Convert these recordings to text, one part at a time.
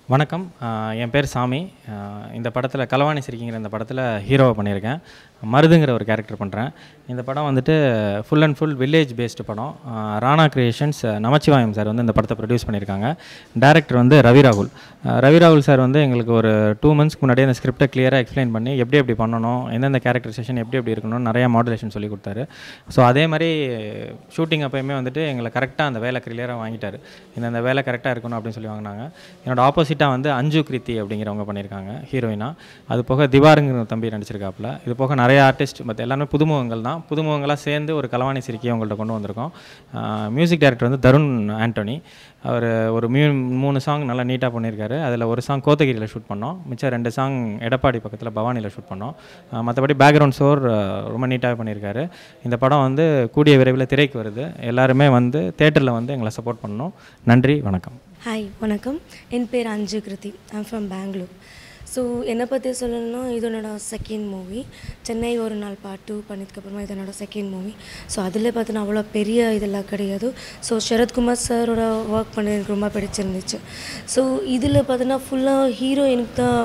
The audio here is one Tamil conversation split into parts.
வணக்கம் ஆஹ் என் பேர் சாமி ஆஹ் இந்த படத்தில் கலவாணி சிரிக்கிங்கிற இந்த படத்தில் ஹீரோவை பண்ணியிருக்கேன் மருதுங்கிற ஒரு கேரக்டர் பண்ணுறேன் இந்த படம் வந்துட்டு full and full village based படம் ஆஹ் ராணா கிரியேஷன்ஸ் நமச்சிவாயம் சார் வந்து இந்த படத்தை ப்ரொடியூஸ் பண்ணியிருக்காங்க டேரக்டர் வந்து ரவி ராகுல் ஆஹ் ரவி ராகுல் சார் வந்து எங்களுக்கு ஒரு டூ மந்த்ஸ்க்கு முன்னாடியே இந்த ஸ்கிரிப்டை கிளியராக எக்ஸ்பிளைன் பண்ணி எப்படி எப்படி பண்ணணும் எந்தெந்த கேரக்டரைசேஷன் எப்படி எப்படி இருக்கணும் நிறையா மாடுலேஷன் சொல்லி கொடுத்தாரு ஸோ அதே மாதிரி ஷூட்டிங் அப்பயுமே வந்துட்டு எங்களை கரெக்டாக அந்த வேலை கிளியராக வாங்கிட்டாரு இந்த அந்த வேலை கரெக்டாக இருக்கணும் அப்படின்னு சொல்லி வாங்கினாங்க என்னோட ஆப்போசிட்டாக வந்து அஞ்சு கிருத்தி அப்படிங்கிறவங்க பண்ணியிருக்காங்க ஹீரோயினா அது போக திவாருங்கிற தம்பி நடிச்சிருக்காப்புல இது போக நிறைய ஆர்டிஸ்ட் மற்ற எல்லாமே புதுமுகங்கள் தான் புதுமுகங்களாக சேர்ந்து ஒரு கலவாணி சிரிக்கையை உங்கள்கிட்ட கொண்டு வந்திருக்கோம் மியூசிக் டைரக்டர் வந்து தருண் ஆண்டனி அவர் ஒரு மியூ மூணு சாங் நல்லா நீட்டாக பண்ணியிருக்காரு அதில் ஒரு சாங் கோத்தகிரியில் ஷூட் பண்ணோம் மிச்சம் ரெண்டு சாங் எடப்பாடி பக்கத்தில் பவானியில் ஷூட் பண்ணோம் அஹ் மற்றபடி பேக்ரவுண்ட் ஸ்கோர் ரொம்ப நீட்டாக பண்ணியிருக்காரு இந்த படம் வந்து கூடிய விரைவில் திரைக்கு வருது எல்லாருமே வந்து தேட்டரில் வந்து எங்களை சப்போர்ட் பண்ணணும் நன்றி வணக்கம் ஹாய் வணக்கம் என் பேர் Anju Kruthi I'm from Bangalore so என்னை பற்றி சொல்லணும்னா இது என்னோட செகண்ட் மூவி சென்னை ஒரு நாள் பார்ட் டூ பண்ணதுக்கப்புறமா இது என்னோட செகண்ட் மூவி ஸோ அதில் பார்த்தீங்கன்னா அவ்வளோ பெரிய இதெல்லாம் கிடையாது ஸோ சரத்குமார் சாரோட ஒர்க் பண்ண எனக்கு ரொம்ப பிடிச்சிருந்துச்சு ஸோ இதில் பார்த்தீங்கன்னா ஃபுல்லாக ஹீரோயினுக்கு தான்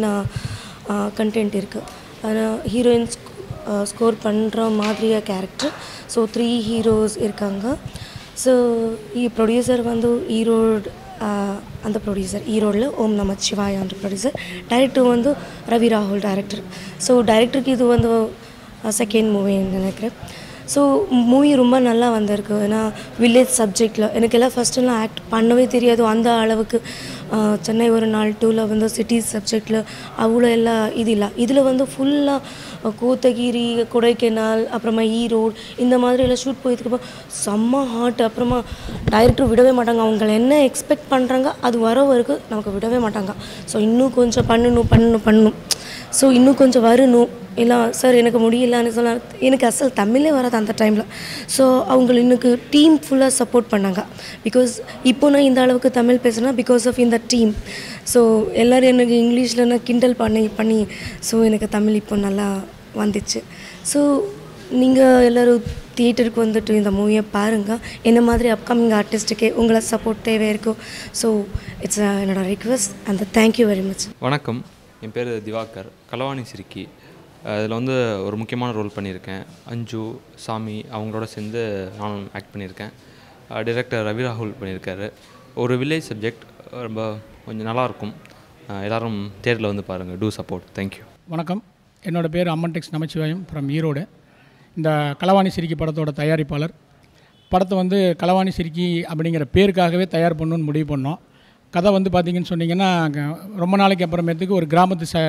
மெயினாக கண்டென்ட் இருக்குது ஆனால் ஹீரோயின்ஸ் ஸ்கோர் பண்ணுற மாதிரியாக கேரக்டர் ஸோ த்ரீ ஹீரோஸ் இருக்காங்க ஸோ ఈ ప్రొడ్యూసర్ வந்து ஈரோடு ஆஹ், அந்த ப்ரொடியூசர் ஈரோடில் ஓம் நம சிவாயா அந்த ப்ரொடியூசர் டைரக்டர் வந்து ரவி ராகுல் டைரக்டர் ஸோ டைரக்டருக்கு இது வந்து செகண்ட் மூவின்னு நினைக்கிறேன் ஸோ மூவி ரொம்ப நல்லா வந்திருக்கு ஏன்னா வில்லேஜ் சப்ஜெக்டில் எனக்கு எல்லாம் ஃபஸ்ட்டுலாம் ஆக்ட் பண்ணவே தெரியாது அந்த அளவுக்கு ஆஹ், சென்னை ஒரு நாள் டூவில் வந்து சிட்டி சப்ஜெக்டில் அவ்வளோ எல்லாம் இது இல்லை இதில் வந்து ஃபுல்லாக கோத்தகிரி கொடைக்கானல் அப்புறமா ஈரோடு இந்த மாதிரி எல்லாம் ஷூட் போயிட்டுருக்கப்போ செம்ம ஹாட் அப்புறமா டைரக்டர் விடவே மாட்டாங்க அவங்க என்ன எக்ஸ்பெக்ட் பண்ணுறாங்க அது வர வரைக்கும் நமக்கு விடவே மாட்டாங்க ஸோ இன்னும் கொஞ்சம் பண்ணணும் பண்ணணும் பண்ணணும் ஸோ இன்னும் கொஞ்சம் வரணும் இல்லை சார் எனக்கு முடியலன்னு சொல்ல எனக்கு அசல் தமிழே வராது அந்த டைமில் ஸோ அவங்க இன்னுக்கு டீம் ஃபுல்லாக சப்போர்ட் பண்ணாங்க பிகாஸ் இப்போ நான் இந்த அளவுக்கு தமிழ் பேசுனா பிகாஸ் ஆஃப் இந்த டீம் ஸோ எல்லோரும் எனக்கு இங்கிலீஷில் நான் கிண்டல் பண்ணி பண்ணி ஸோ எனக்கு தமிழ் இப்போ நல்லா வந்துச்சு ஸோ நீங்கள் எல்லோரும் தியேட்டருக்கு வந்துட்டு இந்த மூவியை பாருங்கள் என்ன மாதிரி அப்கமிங் ஆர்டிஸ்ட்டுக்கே உங்களை சப்போர்ட் தேவை இருக்கும் ஸோ இட்ஸ் என்னோட ரிக்வெஸ்ட் அந்த தேங்க்யூ வெரி மச் வணக்கம் என் பேர் திவாகர் கலவாணி சிரிக்கி அதில் வந்து ஒரு முக்கியமான ரோல் பண்ணியிருக்கேன் அஞ்சு சாமி அவங்களோட சேர்ந்து நானும் ஆக்ட் பண்ணியிருக்கேன் டைரக்டர் ரவி ராகுல் பண்ணியிருக்காரு ஒரு வில்லேஜ் சப்ஜெக்ட் ரொம்ப கொஞ்சம் நல்லாயிருக்கும் எல்லோரும் தேட்டரில் வந்து பாருங்கள் டூ சப்போர்ட் தேங்க்யூ வணக்கம் என்னோடய பேர் அம்மன்டெக்ஸ் நமச்சிவாயம் ஃப்ரம் ஈரோடு இந்த களவாணி சிரிக்கி படத்தோட தயாரிப்பாளர் படத்தை வந்து களவாணி சிரிக்கி அப்படிங்கிற பேருக்காகவே தயார் பண்ணணும்னு முடிவு பண்ணோம் கதை வந்து பார்த்திங்கன்னு சொன்னிங்கன்னா க- ரொம்ப நாளைக்கு அப்புறமேட்டுக்கு ஒரு கிராமத்து ச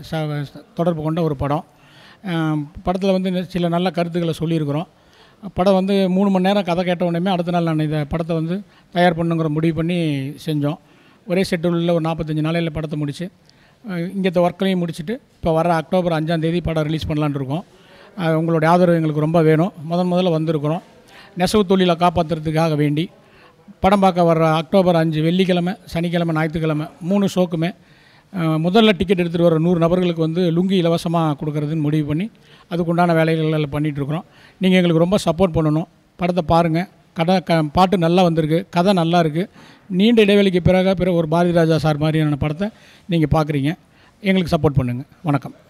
ச- தொடர்பு கொண்ட ஒரு படம் படத்தில் வந்து நி- சில நல்ல கருத்துக்களை சொல்லியிருக்கிறோம் படம் வந்து மூணு மணி நேரம் கதை கேட்ட உடனே அடுத்த நாள் நான் இதை படத்தை வந்து தயார் பண்ணுங்கிற முடிவு பண்ணி செஞ்சோம் ஒரே ஷெட்யூலில் ஒரு நாற்பத்தஞ்சு நாளையில் படத்தை முடித்து இங்கத்த ஒர்க்கையும் முடிச்சுட்டு இப்போ வர அக்டோபர் அஞ்சாம் தேதி படம் ரிலீஸ் பண்ணலான்னு இருக்கோம் அஹ் உங்களுடைய ஆதரவு எங்களுக்கு ரொம்ப வேணும் முதன் முதல்ல வந்திருக்கிறோம் நெசவு தொழிலை காப்பாற்றுறதுக்காக வேண்டி படம் பார்க்க வர்ற அக்டோபர் அஞ்சு வெள்ளிக்கிழமை சனிக்கிழமை ஞாயிற்றுக்கிழமை மூணு ஷோக்குமே அஹ், முதல்ல டிக்கெட் எடுத்துகிட்டு வர நூறு நபர்களுக்கு வந்து லுங்கி இலவசமாக கொடுக்கறதுன்னு முடிவு பண்ணி அதுக்குண்டான வேலைகள் எல்லாம் பண்ணிகிட்ருக்குறோம் நீங்கள் எங்களுக்கு ரொம்ப சப்போர்ட் பண்ணணும் படத்தை பாருங்கள் கதை க பாட்டு நல்லா வந்திருக்கு கதை நல்லா இருக்குது நீண்ட இடைவெளிக்கு பிறகு பிறகு ஒரு பாரதி ராஜா சார் மாதிரியான படத்தை நீங்கள் பார்க்குறீங்க எங்களுக்கு சப்போர்ட் பண்ணுங்கள் வணக்கம்